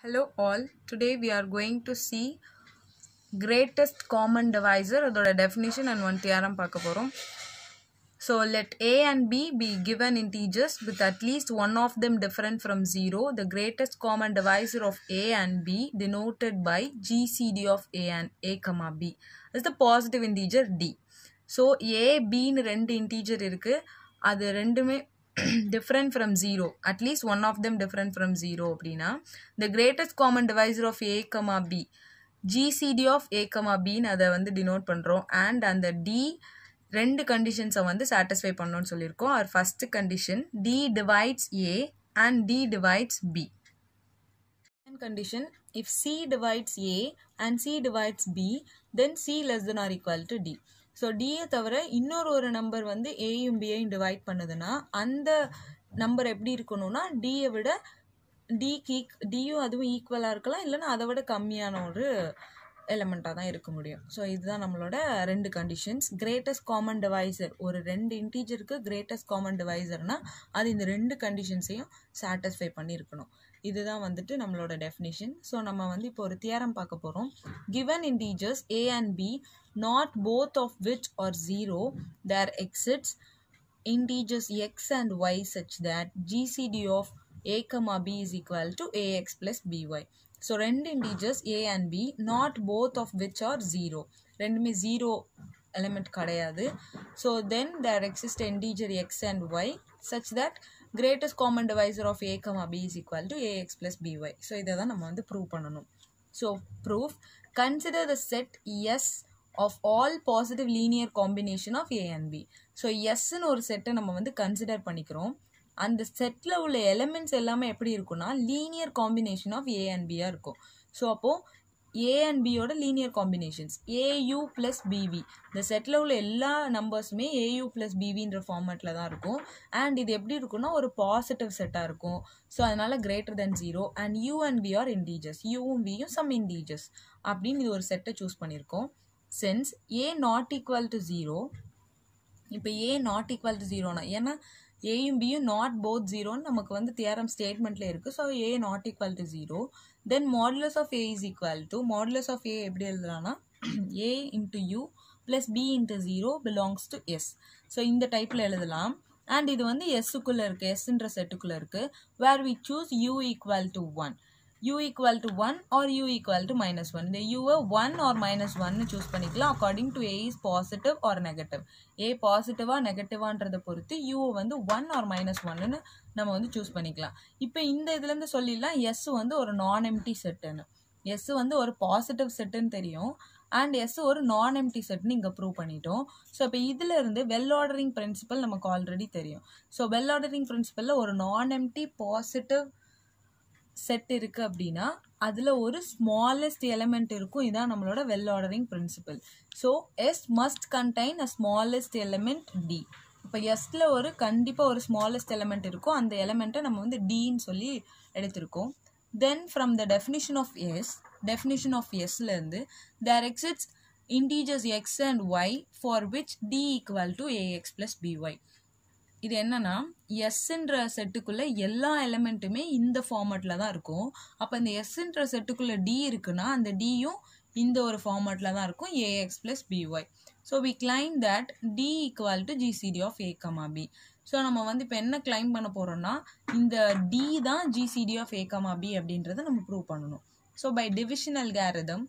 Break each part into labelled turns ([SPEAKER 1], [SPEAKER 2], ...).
[SPEAKER 1] Hello all. Today we are going to see greatest common divisor அதோட definition and one theorem பார்க்க போறோம். So let a and b be given integers with at least one of them different from 0. The greatest common divisor of a and b denoted by GCD of a and a comma b is the positive integer d. So a bன்னு ரெண்டு integer இருக்கு அது ரெண்டுமே different from 0 at least one of them different from 0 அப்படின்னா the greatest common divisor of a comma b GCD of a comma bன்னு அதை வந்து denote பண்ணுறோம் and அந்த d ரெண்டு கண்டிஷன்ஸை வந்து சாட்டிஸ்ஃபை பண்ணணும்னு சொல்லியிருக்கோம் our first condition d divides a and d divides b second condition if c divides a and c divides b then c less than or equal to d so டியை தவிர இன்னொரு ஒரு number வந்து ஏயும் பியையும் divide பண்ணுதுன்னா அந்த number எப்படி இருக்கணும்னா டியை விட டிக்கு ஈக் டியும் அதுவும் ஈக்குவலாக இருக்கலாம் இல்லைன்னா அதை விட கம்மியான ஒரு எலமெண்ட்டாக தான் இருக்க முடியும் ஸோ இதுதான் நம்மளோட ரெண்டு கண்டிஷன்ஸ் கிரேட்டஸ்ட் காமன் டிவைசர் ஒரு ரெண்டு இன்டீஜருக்கு கிரேட்டஸ்ட் காமன் டிவைசர்னா அது இந்த ரெண்டு கண்டிஷன்ஸையும் சாட்டிஸ்ஃபை பண்ணியிருக்கணும் இதுதான் வந்துட்டு நம்மளோட டெஃபினிஷன் ஸோ நம்ம வந்து இப்போ ஒரு தியரம் பார்க்க போகிறோம் given integers A and B not both of which are zero there exists integers x and y such that gcd of a comma b is equal to ax plus by so ரெண்டு integers a and b not both of which are 0 ரெண்டுமே 0 element கிடையாது so then there exists integer x and y such that greatest common divisor of a comma b is equal to ax plus by so இதை தான் நம்ம வந்து prove பண்ணணும் so proof consider the set s of all positive linear combination of a and b so எஸ்ன்னு ஒரு செட்டை நம்ம வந்து கன்சிடர் பண்ணிக்கிறோம் அந்த செட்டில் உள்ள எலிமெண்ட்ஸ் எல்லாமே எப்படி இருக்கும்னா linear combination of A and பியாக இருக்கும் ஸோ அப்போது ஏ அண்ட் பியோட linear combinations A U plus B V இந்த செட்டில் உள்ள எல்லா நம்பர்ஸுமே ஏயு ப்ளஸ் பிவின்ற ஃபார்மேட்டில் தான் இருக்கும் அண்ட் இது எப்படி இருக்கும்னா ஒரு பாசிட்டிவ் செட்டாக இருக்கும் ஸோ அதனால் greater than zero and U and B are integers யூவும் பியும் சம் இன்டீஜர்ஸ் அப்படின்னு இது ஒரு செட்டை சூஸ் பண்ணியிருக்கோம் since A not equal to zero இப்போ ஏ நாட் ஈக்குவல் டு ஜீரோனா ஏன்னா ஏயும் பியும் நாட் போத் ஜீரோன்னு நமக்கு வந்து தியரம் ஸ்டேட்மெண்ட்டில் இருக்குது so A not equal to zero then modulus of A is equal to modulus of A எப்படி எழுதலாம்னா A into U plus B into zero belongs to S so இந்த டைப்பில் எழுதலாம் அண்ட் இது வந்து எஸ்ஸுக்குள்ளே இருக்குது எஸ்ன்ற செட்டுக்குள்ளே இருக்குது where we choose U equal to one u equal to 1 or u equal to minus 1 இந்த u 1 or minus 1 சூஸ் பண்ணிக்கலாம் according to a is positive or negative a பாசிட்டிவா நெகட்டிவான்றதை பொறுத்து u வந்து 1 or minus 1ன்னு நம்ம வந்து சூஸ் பண்ணிக்கலாம் இப்போ இந்த இதுலேருந்து சொல்லிடலாம் எஸ் வந்து ஒரு நான் எம்டி செட்டுன்னு எஸ் வந்து ஒரு பாசிட்டிவ் செட்டுன்னு தெரியும் அண்ட் எஸ் ஒரு நான் எம்டி செட்னு இங்கே ப்ரூவ் பண்ணிட்டோம் ஸோ இப்போ இதில் இருந்து வெல் ஆர்டரிங் பிரின்சிபல் நமக்கு ஆல்ரெடி தெரியும் ஸோ வெல் ஆர்டரிங் பிரின்சிபலில் ஒரு நான் எம்டி பாசிட்டிவ் செட் இருக்குது அப்படின்னா அதில் ஒரு ஸ்மாலஸ்ட் எலமெண்ட் இருக்கும் இதான் நம்மளோட well ordering principle so S must contain a smallest element D இப்போ எஸ்ல ஒரு கண்டிப்பாக ஒரு ஸ்மாலஸ்ட் எலமெண்ட் இருக்கும் அந்த எலமெண்ட்டை நம்ம வந்து டின்னு சொல்லி எடுத்திருக்கோம் then from the definition of S definition of எஸ்லேருந்து there exists integers X and Y for which D equal to ax plus B Y இது என்னன்னா எஸ்ன்ற செட்டுக்குள்ளே எல்லா எலிமெண்ட்டுமே இந்த ஃபார்மேட்டில் தான் இருக்கும் அப்போ இந்த எஸ்ன்ற செட்டுக்குள்ளே டி இருக்குன்னா அந்த டியும் இந்த ஒரு ஃபார்மேட்டில் தான் இருக்கும் A X plus BY so we claim that D equal to GCD of A comma B so நம்ம வந்து இப்போ என்ன கிளைம் பண்ண போகிறோம்னா இந்த டி தான் GCD of A comma B அப்படின்றத நம்ம ப்ரூவ் பண்ணணும் so by divisional algorithm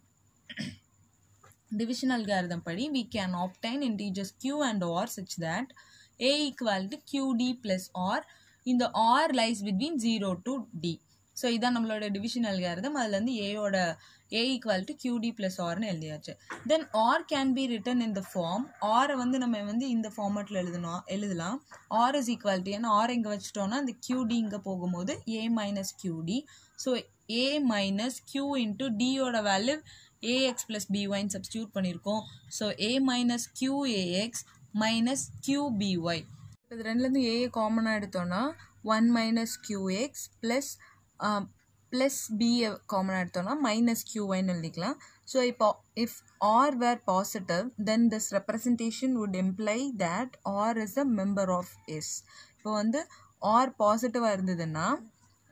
[SPEAKER 1] divisional algorithm படி we can obtain integers Q and R such that a equal to qd plus r இந்த r lies between 0 to d so இதான் நம்மளோட divisional கேரதம் அதுலேருந்து ஏயோட a equal to q t plus ஆர்னு எழுதியாச்சு then r can be written in the form ஆரை வந்து நம்ம வந்து இந்த ஃபார்மேட்டில் எழுதணும் எழுதலாம் ஆர் இஸ் ஈக்குவல் டு ஏன்னா ஆர் எங்கே வச்சிட்டோம்னா இந்த கியூடி இங்கே போகும்போது a minus q t so a minus q into டியோட வேல்யூ ஏஎக்ஸ் ப்ளஸ் பிஒய்ன்னு சப்ஸ்டியூட் பண்ணியிருக்கோம் so a minus q a x minus q b y இப்போ இது ரெண்டுலேருந்து ஏ காமனாக எடுத்தோன்னா one minus q x plus plus பியை காமனாக எடுத்தோன்னா மைனஸ் கியூஒய்னு எழுதிக்கலாம் ஸோ இப்போ if r were positive then this representation would imply that r is a member of s இப்போ வந்து ஆர் பாசிட்டிவாக இருந்ததுன்னா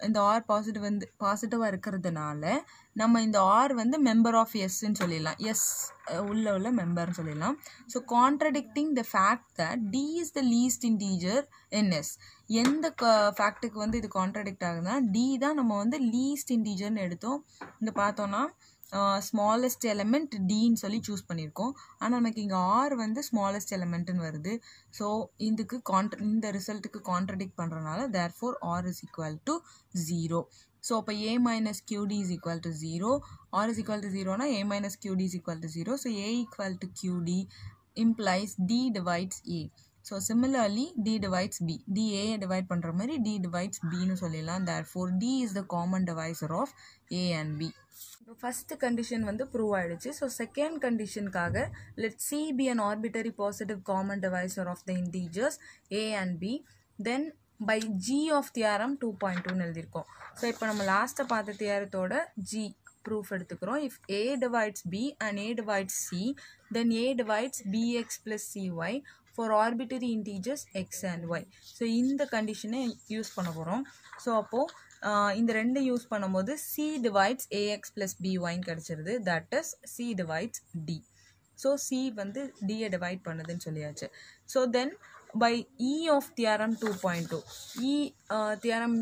[SPEAKER 1] இந்த ஆர் பாசிட்டிவ் வந்து பாசிட்டிவாக இருக்கிறதுனால நம்ம இந்த ஆர் வந்து மெம்பர் ஆஃப் எஸ்ன்னு சொல்லிடலாம் எஸ் உள்ள உள்ள மெம்பர்னு சொல்லிடலாம் so contradicting the fact that d is the least integer in s எந்த ஃபேக்ட்டுக்கு வந்து இது கான்ட்ரடிக்ட் ஆகுதுன்னா டி தான் நம்ம வந்து லீஸ்ட் இன்டீஜர்னு எடுத்தோம் இங்கே பார்த்தோன்னா ஸ்மாலஸ்ட் எலமெண்ட் டின்னு சொல்லி சூஸ் பண்ணியிருக்கோம் ஆனால் நமக்கு இங்கே ஆர் வந்து ஸ்மாலஸ்ட் எலமெண்ட்டுன்னு வருது ஸோ இதுக்கு கான்ட்ர இந்த ரிசல்ட்டுக்கு கான்ட்ரடிக்ட் பண்ணுறனால therefore r is equal to zero so அப்போ a minus q t is equal to zero r is equal to ஜீரோனா a minus q t is equal to zero so a equal to q t implies d divides a so similarly d divides b d a divide பண்ணுற மாதிரி d divides பின்னு சொல்லிடலாம் therefore d is the common divisor of A and b இப்போ first condition வந்து prove ஆயிடுச்சு so second கண்டிஷனுக்காக let c be an arbitrary positive common divisor of the integers A and b then by g of theorem two point டூன்னு எழுதியிருக்கோம் so இப்போ நம்ம லாஸ்ட்டை பார்த்த தியாரத்தோட ஜி ப்ரூஃப் எடுத்துக்கிறோம் if a divides b and a divides c then a divides b x plus c y for arbitrary integers X and y so இந்த கண்டிஷனை யூஸ் பண்ண போகிறோம் ஸோ அப்போது இந்த ரெண்டு யூஸ் பண்ணும்போது சி டிவைட்ஸ் ஏஎக்ஸ் ப்ளஸ் பிஒய்ன்னு கிடச்சிருது that is c divides d so c வந்து டியை டிவைட் பண்ணுதுன்னு சொல்லியாச்சு so then by e of theorem two point two e theorem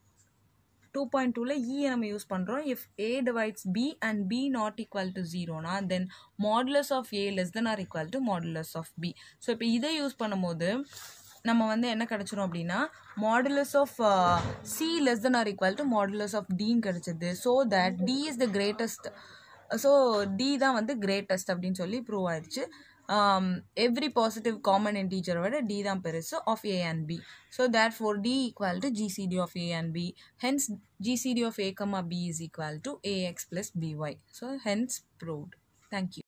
[SPEAKER 1] two point டூவில் இயை நம்ம யூஸ் பண்ணுறோம் if a divides b and B not equal to ஜீரோனா then modulus of a less than or equal to modulus of b so இப்போ இதை use பண்ணும்போது நம்ம வந்து என்ன கிடச்சிரும் அப்படின்னா modulus of c less than or equal to modulus of டின்னு கிடச்சிது so that d is the greatest so d தான் வந்து கிரேட்டஸ்ட் அப்படின்னு சொல்லி ப்ரூவ் ஆயிடுச்சு எவ்ரி பாசிட்டிவ் காமன் இன்டீஜரை விட டி தான் பெருசு of A and b so therefore d equal to GCD of A and b hence GCD of A comma b is equal to ax plus BY so hence proved thank you